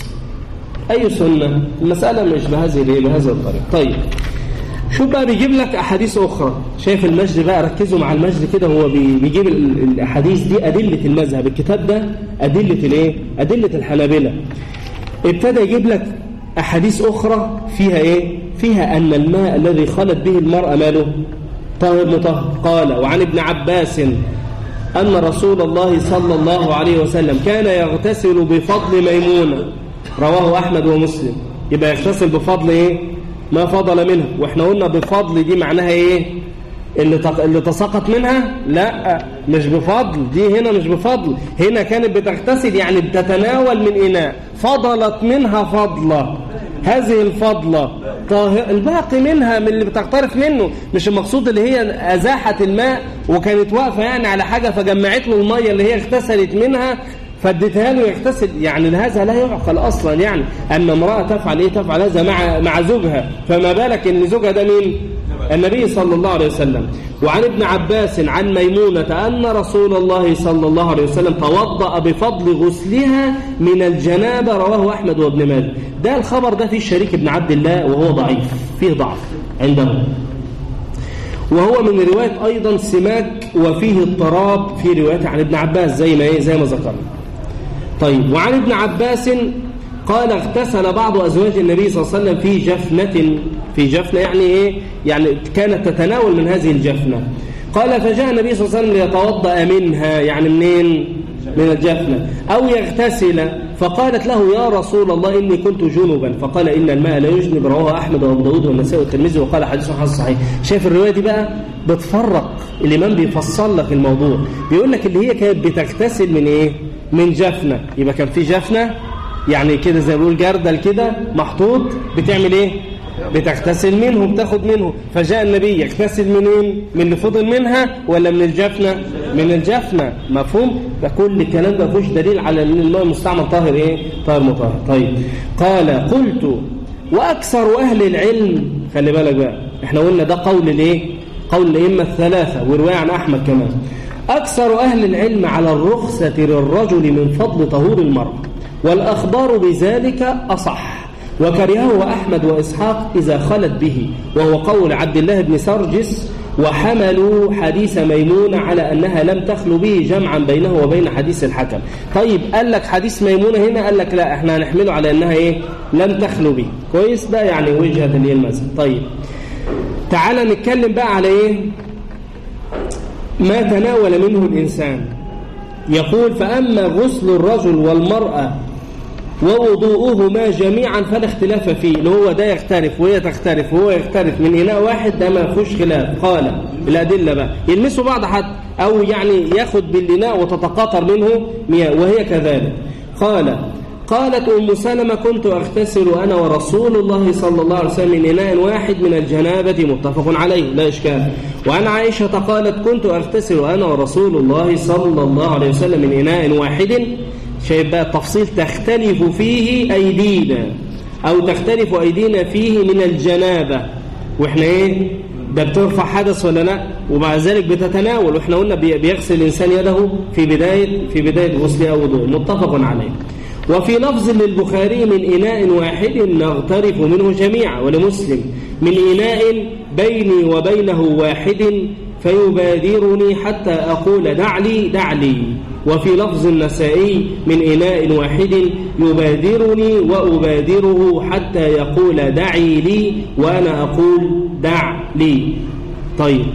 أي سنة المسألة مش بهذه الإيه بهذا الطريق طيب شوف بقى بيجيب لك أحاديث أخرى شايف المجد بقى ركزوا مع المجد كده هو بيجيب الأحاديث دي أدلة المذهب الكتاب ده أدلة الإيه أدلة الحنابلة ابتدى يجيب لك أحاديث أخرى فيها إيه فيها أن الماء الذي خلت به المرأة ماله طاهر مطهر قال وعن ابن عباس أن رسول الله صلى الله عليه وسلم كان يغتسل بفضل ميمونة رواه أحمد ومسلم يبقى يغتسل بفضل إيه ما فضل منه وإحنا قلنا بفضل دي معناها إيه اللي اللي تساقط منها لا مش بفضل دي هنا مش بفضل هنا كانت بتغتسل يعني بتتناول من إناء فضلت منها فضلة هذه الفضلة طاهر الباقي منها من اللي بتقترف منه مش المقصود اللي هي أزاحت الماء وكانت واقفة يعني على حاجة فجمعت له المية اللي هي اغتسلت منها فاديتها له يغتسل يعني هذا لا يعقل اصلا يعني ان امراه تفعل ايه تفعل هذا مع مع زوجها فما بالك ان زوجها ده مين النبي صلى الله عليه وسلم وعن ابن عباس عن ميمونة أن رسول الله صلى الله عليه وسلم توضأ بفضل غسلها من الجنابة رواه أحمد وابن ماجه ده الخبر ده فيه الشريك ابن عبد الله وهو ضعيف فيه ضعف عنده وهو من رواية أيضا سماك وفيه اضطراب في رواية عن ابن عباس زي ما زي ما ذكرنا طيب وعن ابن عباس قال اغتسل بعض أزواج النبي صلى الله عليه وسلم في جفنة في جفنة يعني إيه يعني كانت تتناول من هذه الجفنة قال فجاء النبي صلى الله عليه وسلم ليتوضأ منها يعني منين من الجفنة أو يغتسل فقالت له يا رسول الله إني كنت جنبا فقال إن الماء لا يجنب رواه أحمد وأبو داود والنسائي والترمذي وقال حديث حسن صحيح شايف الرواية دي بقى بتفرق الإمام بيفصل لك الموضوع بيقول لك اللي هي كانت بتغتسل من إيه من جفنة يبقى كان في جفنة يعني كده زي ما بيقول جردل كده محطوط بتعمل ايه بتغتسل منه بتاخد منه فجاء النبي يغتسل منين من اللي فضل منها ولا من الجفنة من الجفنة مفهوم فكل الكلام ده مفيش دليل على ان الماء المستعمل طاهر ايه طاهر مطهر طيب قال قلت واكثر اهل العلم خلي بالك بقى احنا قلنا ده قول الايه قول الائمه الثلاثه وروايه عن احمد كمان اكثر اهل العلم على الرخصه للرجل من فضل طهور المرأة والأخبار بذلك أصح وكرهه أحمد وإسحاق إذا خلت به وهو قول عبد الله بن سرجس وحملوا حديث ميمونة على أنها لم تخلو به جمعا بينه وبين حديث الحكم طيب قال لك حديث ميمونة هنا قال لك لا احنا هنحمله على أنها إيه لم تخلو به كويس ده يعني وجهة المذهب طيب تعال نتكلم بقى على إيه ما تناول منه الإنسان يقول فأما غسل الرجل والمرأة ووضوءهما جميعا فلا اختلاف فيه اللي هو ده يختلف وهي تختلف وهو يختلف من إناء واحد ده ما فيهوش خلاف قال الأدلة بقى يلمسوا بعض حد أو يعني ياخد بالإناء وتتقاطر منه مياه وهي كذلك قال قالت أم سلمة كنت أغتسل أنا ورسول الله صلى الله عليه وسلم من إناء واحد من الجنابة متفق عليه لا إشكال وعن عائشة قالت كنت أغتسل أنا ورسول الله صلى الله عليه وسلم من إناء واحد شايف بقى التفصيل تختلف فيه أيدينا أو تختلف أيدينا فيه من الجنابة وإحنا إيه ده بترفع حدث ولا لا ومع ذلك بتتناول واحنا قلنا بيغسل الانسان يده في بدايه في بدايه غسل او وضوء متفق عليه وفي لفظ للبخاري من إناء واحد نغترف منه جميعا ولمسلم من إناء بيني وبينه واحد فيبادرني حتى أقول دع لي دع لي وفي لفظ النسائي من إناء واحد يبادرني وأبادره حتى يقول دعي لي وأنا أقول دع لي طيب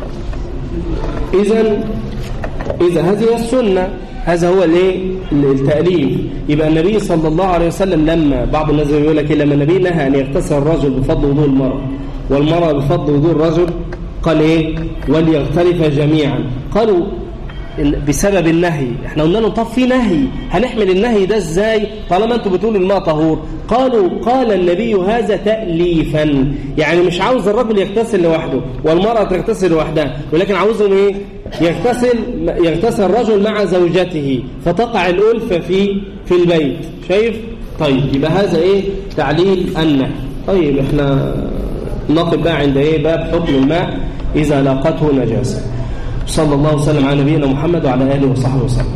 إذا إذا هذه السنة هذا هو الايه التأليف يبقى النبي صلى الله عليه وسلم لما بعض الناس يقول لك لما النبي نهى أن يغتسل الرجل بفضل وضوء المرأة والمرأة بفضل وضوء الرجل قال ايه وليغترف جميعا قالوا بسبب النهي احنا قلنا له طب في نهي هنحمل النهي ده ازاي طالما انتوا بتقولوا الماء طهور قالوا قال النبي هذا تأليفا يعني مش عاوز الرجل يغتسل لوحده والمرأة تغتسل لوحدها ولكن عاوزهم ايه يغتسل يغتسل الرجل مع زوجته فتقع الألفة في في البيت شايف طيب يبقى هذا ايه تعليل النهي طيب احنا نقف بقى عند ايه باب حكم الماء إذا لاقته نجاسة صلى الله وسلم على نبينا محمد وعلى آله وصحبه وسلم